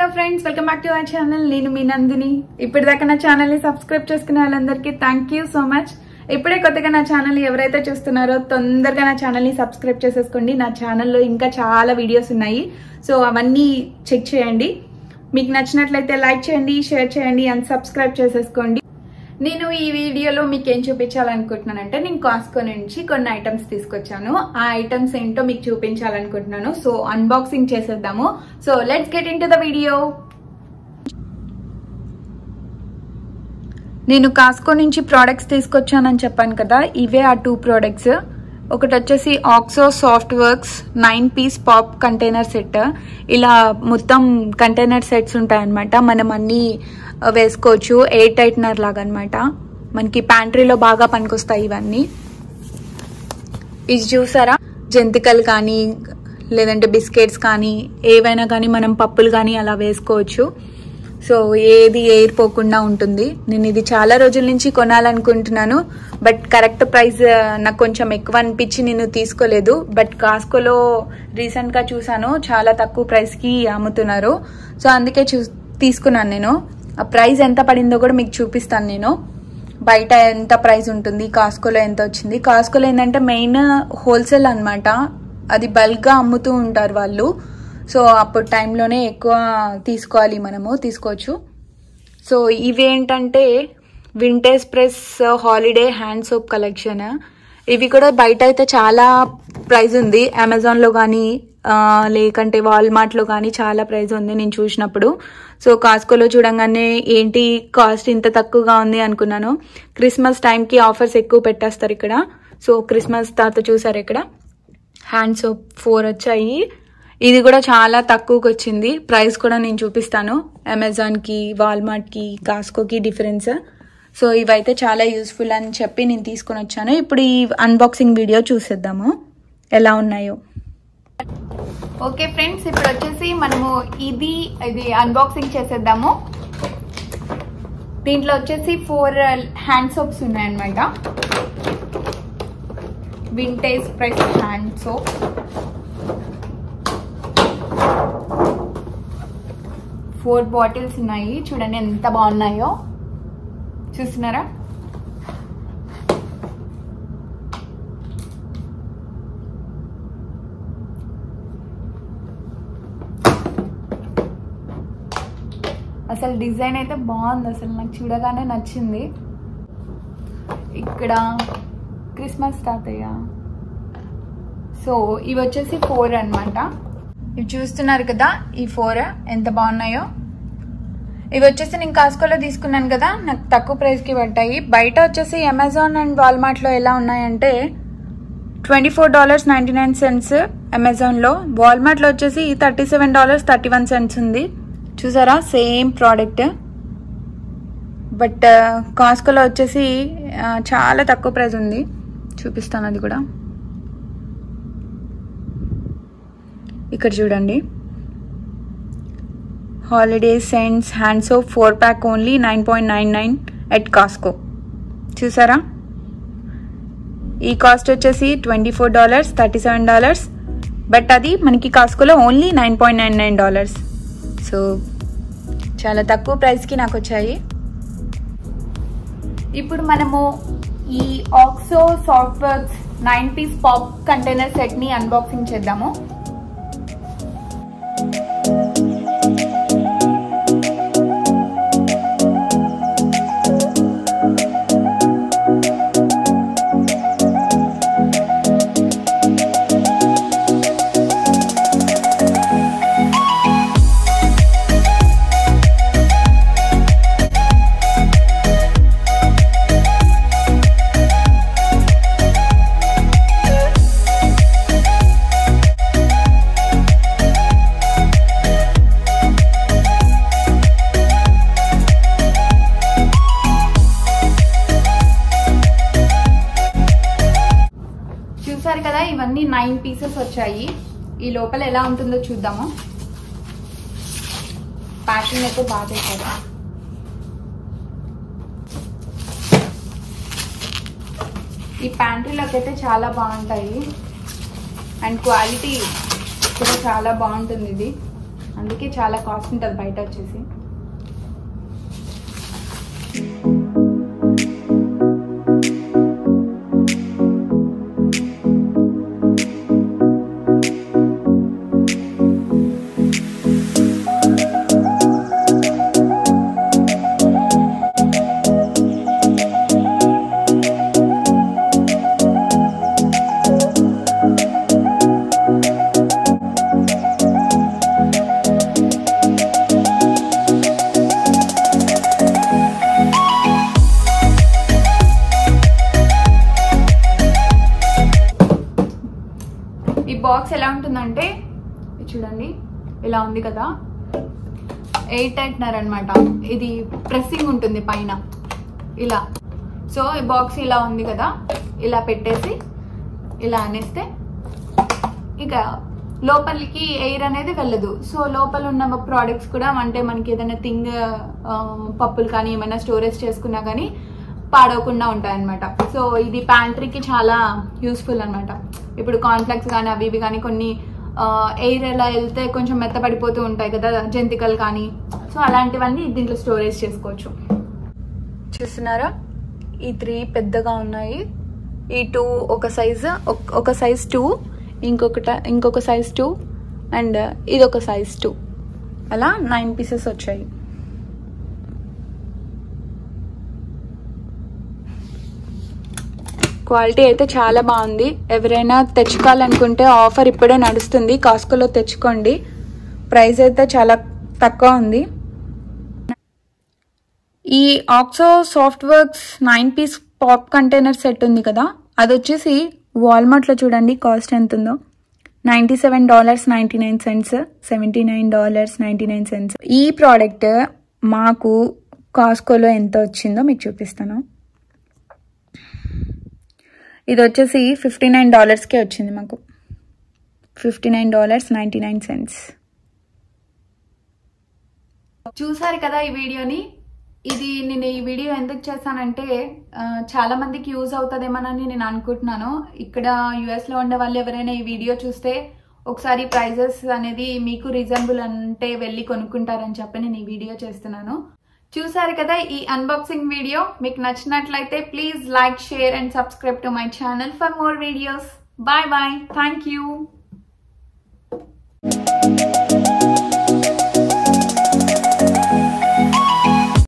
friends welcome back to our channel నేను మీ నందిని ఇప్పటిదాకా నా ఛానల్ ని సబ్స్క్రైబ్ చేసుకునే వాళ్ళందరికీ థ్యాంక్ యూ సో మచ్ ఇప్పుడే కొత్తగా నా ఛానల్ ఎవరైతే చూస్తున్నారో తొందరగా నా ఛానల్ ని సబ్స్క్రైబ్ చేసేసుకోండి నా ఛానల్లో ఇంకా చాలా వీడియోస్ ఉన్నాయి సో అవన్నీ చెక్ చేయండి మీకు నచ్చినట్లయితే లైక్ చేయండి షేర్ చేయండి అండ్ సబ్స్క్రైబ్ చేసేసుకోండి నేను ఈ వీడియోలో మీకు ఏం చూపించాలనుకుంటున్నానంటే నేను కాస్కో నుంచి కొన్ని ఐటమ్స్ తీసుకొచ్చాను ఆ ఐటమ్స్ ఏంటో మీకు చూపించాలనుకుంటున్నాను సో అన్బాక్సింగ్ చేసేద్దాము so let's get into the video నేను కాస్కో నుంచి ప్రోడక్ట్స్ తీసుకొచ్చానని చెప్పాను కదా ఇవే ఆ టూ ప్రోడక్ట్స్ ఒకటి వచ్చేసి OXO soft works nine piece pop container set ఇలా మొత్తం కంటైనర్ సెట్స్ ఉంటాయన్నమాట మనం అన్ని వేసుకోవచ్చు ఎయిర్ టైట్నర్ లాగా అనమాట మనకి ప్యాంట్రీలో బాగా పనికొస్తాయి ఇవన్నీ ఇది చూసారా జంతికలు కానీ లేదంటే బిస్కెట్స్ కానీ ఏవైనా కానీ మనం పప్పులు కానీ అలా వేసుకోవచ్చు సో ఏది ఎయిర్ పోకుండా ఉంటుంది నేను ఇది చాలా రోజుల నుంచి కొనాలనుకుంటున్నాను బట్ కరెక్ట్ ప్రైస్ నాకు కొంచెం ఎక్కువ అనిపించి నేను తీసుకోలేదు బట్ కాస్కోలో రీసెంట్గా చూసాను చాలా తక్కువ ప్రైస్కి అమ్ముతున్నారు సో అందుకే చూ తీసుకున్నాను నేను ఆ ప్రైస్ ఎంత పడిందో కూడా మీకు చూపిస్తాను నేను బయట ఎంత ప్రైస్ ఉంటుంది కాస్కోలో ఎంత వచ్చింది కాస్కోలో ఏంటంటే మెయిన్ హోల్సేల్ అనమాట అది బల్క్గా అమ్ముతూ ఉంటారు వాళ్ళు సో అప్పుడు టైంలోనే ఎక్కువ తీసుకోవాలి మనము తీసుకోవచ్చు సో ఇవేంటంటే vintage press holiday hand soap collection ఇవి కూడా బయట అయితే చాలా ప్రైస్ ఉంది అమెజాన్లో కానీ లేకంటే వాల్మార్ట్లో కానీ చాలా ప్రైస్ ఉంది నేను చూసినప్పుడు సో కాస్కోలో చూడంగానే ఏంటి కాస్ట్ ఇంత తక్కువగా ఉంది అనుకున్నాను క్రిస్మస్ టైంకి ఆఫర్స్ ఎక్కువ పెట్టేస్తారు ఇక్కడ సో క్రిస్మస్ తాత చూసారు ఇక్కడ హ్యాండ్ సోప్ ఫోర్ వచ్చాయి ఇది కూడా చాలా తక్కువకి వచ్చింది ప్రైస్ కూడా నేను చూపిస్తాను అమెజాన్కి వాల్మార్ట్కి కాస్కోకి డిఫరెన్స్ సో ఇవైతే చాలా యూస్ఫుల్ అని చెప్పి నేను తీసుకొని వచ్చాను ఇప్పుడు ఈ అన్బాక్సింగ్ వీడియో చూసేద్దాము ఎలా ఉన్నాయో ఓకే ఫ్రెండ్స్ ఇప్పుడు వచ్చేసి మనము ఇది ఇది అన్బాక్సింగ్ చేసేద్దాము దీంట్లో వచ్చేసి ఫోర్ హ్యాండ్ సోప్స్ ఉన్నాయన్నమాట vintage press hand soap four bottles ఉన్నాయి చూడండి ఎంత బాగున్నాయో చూస్తున్నారా అసలు డిజైన్ అయితే బాగుంది అసలు నాకు చూడగానే నచ్చింది ఇక్కడ క్రిస్మస్ తాతయ్య సో ఇవి వచ్చేసి ఫోర్ అనమాట ఇవి చూస్తున్నారు కదా ఈ ఫోర్ ఎంత బాగున్నాయో ఇవి వచ్చేసి నేను కాస్కోలో తీసుకున్నాను కదా నాకు తక్కువ ప్రైస్కి పడ్డాయి బయట వచ్చేసి అమెజాన్ అండ్ వాల్మార్ట్లో ఎలా ఉన్నాయంటే twenty four dollars ninety nine cents అమెజాన్లో వాల్మార్ట్లో వచ్చేసి thirty seven dollars thirty one cents ఉంది చూసారా సేమ్ ప్రోడక్ట్ బట్ కాస్కోలో వచ్చేసి చాలా తక్కువ ప్రైస్ ఉంది చూపిస్తాను అది కూడా ఇక్కడ చూడండి holiday scents hand soap four pack only nine point nine nine at Costco చూసారా ఈ కాస్ట్ వచ్చేసి twenty four dollars thirty seven dollars but అది మనకి కాస్కోలో only nine point nine nine dollars so చాలా తక్కువ ప్రైస్కి నాకు వచ్చాయి ఇప్పుడు మనము ఈ OXO soft works nine piece pop container సెట్ని అన్బాక్సింగ్ చేద్దాము చూసారు కదా ఇవన్నీ నైన్ పీసెస్ వచ్చాయి ఈ లోపల ఎలా ఉంటుందో చూద్దాము ప్యాకింగ్ అయితే బాగా చేశారు ఈ ప్యాంట్రీలోకి అయితే చాలా బాగుంటాయి అండ్ క్వాలిటీ కూడా చాలా బాగుంటుంది ఇది అందుకే చాలా కాస్ట్ ఉంటుంది బయట వచ్చేసి ఈ బాక్స్ ఎలా ఉంటుందంటే ఇది చూడండి ఇలా ఉంది కదా ఎయిట్ టైట్నర్ అనమాట ఇది ప్రెస్సింగ్ ఉంటుంది పైన ఇలా సో ఈ బాక్స్ ఇలా ఉంది కదా ఇలా పెట్టేసి ఇలా అనేస్తే ఇక లోపలికి ఎయిర్ అనేది వెళ్ళదు సో లోపల ఉన్న ప్రోడక్ట్స్ కూడా అంటే మనకి ఏదైనా థింగ్ పప్పులు కానీ ఏమైనా స్టోరేజ్ చేసుకున్నా కానీ పాడవకుండా ఉంటాయన్నమాట సో ఇది ప్యాంట్రీకి చాలా యూస్ఫుల్ అనమాట ఇప్పుడు కాన్ఫ్లెక్స్ కానీ అవి ఇవి కానీ కొన్ని ఎయిర్ ఎలా వెళ్తే కొంచెం మెత్తపడిపోతూ ఉంటాయి కదా జంతికలు కానీ సో అలాంటివన్నీ దీంట్లో స్టోరేజ్ చేసుకోవచ్చు చూస్తున్నారా ఈ త్రీ పెద్దగా ఉన్నాయి ఈ టూ ఒక సైజ్ ఒక సైజ్ టూ ఇంకొకట ఇంకొక సైజ్ టూ అండ్ ఇది ఒక సైజ్ టూ అలా నైన్ పీసెస్ వచ్చాయి క్వాలిటీ అయితే చాలా బాగుంది ఎవరైనా తెచ్చుకోవాలనుకుంటే ఆఫర్ ఇప్పుడే నడుస్తుంది కాస్కోలో తెచ్చుకోండి ప్రైస్ అయితే చాలా తక్కువ ఉంది ఈ OXO soft works nine piece pop container set ఉంది కదా అది వచ్చేసి వాల్మార్ట్లో చూడండి కాస్ట్ ఎంత ఉందో ninety seven dollars ninety nine cents seventy nine dollars ninety nine cents ఈ ప్రోడక్ట్ మాకు కాస్కోలో ఎంత వచ్చిందో మీకు చూపిస్తాను ఇది వచ్చేసి ఫిఫ్టీ నైన్ డాలర్స్కే వచ్చింది మాకు fifty nine dollars ninety nine cents చూసారు కదా ఈ వీడియోని ఇది నేను ఈ వీడియో ఎందుకు చేశానంటే ఆ, చాలా మందికి యూజ్ అవుతుందేమోనని నేను అనుకుంటున్నాను ఇక్కడ యుఎస్ లో ఉండే వాళ్ళు ఎవరైనా ఈ వీడియో చూస్తే ఒకసారి ప్రైజెస్ అనేది మీకు రీజనబుల్ అంటే వెళ్ళి కొనుక్కుంటారని చెప్పి నేను ఈ వీడియో చేస్తున్నాను చూసారు కదా ఈ అన్బాక్సింగ్ వీడియో మీకు నచ్చినట్లయితే please like share and subscribe to my channel for more videos bye bye thank you